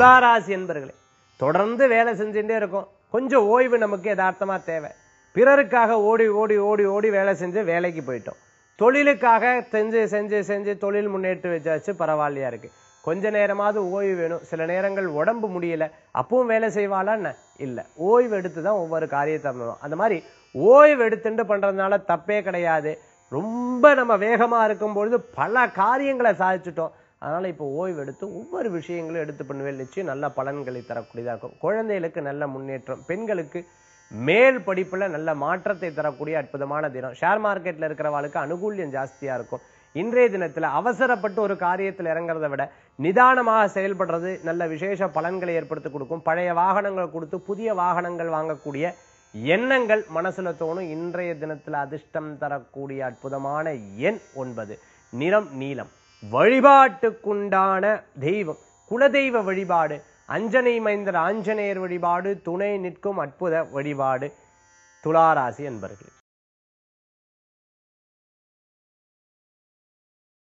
துளாராசி என்பர்களே தொடர்ந்து வேலை செஞ்சுட்டே இருக்கும் கொஞ்சம் ஓய்வு நமக்கு யதார்த்தமா தேவை பிறருக்காக ஓடி ஓடி ஓடி ஓடி வேலை செஞ்சு வேலைக்கு போயிட்டோம் தொழிலுக்காக செஞ்சு செஞ்சு செஞ்சு தொழில் முன்னேற்றி வச்சாச்சு பரவாயில்லையா இருக்கு கொஞ்ச நேரமாவது ஓய்வு வேணும் சில நேரங்கள் உடம்பு முடியல அப்பவும் வேலை செய்வாளா என்ன இல்ல ஓய்வு எடுத்து தான் ஒவ்வொரு காரியத்தை பண்ணணும் அந்த மாதிரி ஓய்வு எடுத்துட்டு பண்றதுனால தப்பே கிடையாது ரொம்ப நம்ம வேகமா இருக்கும் பொழுது பல காரியங்களை சாதிச்சுட்டோம் அதனால இப்போ ஓய்வு எடுத்து ஒவ்வொரு விஷயங்களும் எடுத்து பண்ணுவேன் நிச்சயம் நல்ல பலன்களை தரக்கூடியதா இருக்கும் குழந்தைகளுக்கு நல்ல முன்னேற்றம் பெண்களுக்கு மேல் படிப்புல நல்ல மாற்றத்தை தரக்கூடிய அற்புதமான தினம் ஷேர் மார்க்கெட்ல இருக்கிறவங்களுக்கு அனுகூல்யம் ஜாஸ்தியா இருக்கும் இன்றைய தினத்துல அவசரப்பட்டு ஒரு காரியத்தில் இறங்குறதை விட நிதானமாக செயல்படுறது நல்ல விசேஷ பலன்களை ஏற்படுத்தி கொடுக்கும் பழைய வாகனங்கள் கொடுத்து புதிய வாகனங்கள் வாங்கக்கூடிய எண்ணங்கள் மனசுல தோணும் இன்றைய தினத்துல அதிர்ஷ்டம் தரக்கூடிய அற்புதமான எண் ஒன்பது நிறம் நீலம் வழிபாட்டுக்குண்டான தெய்வம் குலதெய்வ வழிபாடு அஞ்சனை மைந்தர் ஆஞ்சநேயர் வழிபாடு துணை நிற்கும் அற்புத வழிபாடு துளாராசி என்பர்கள்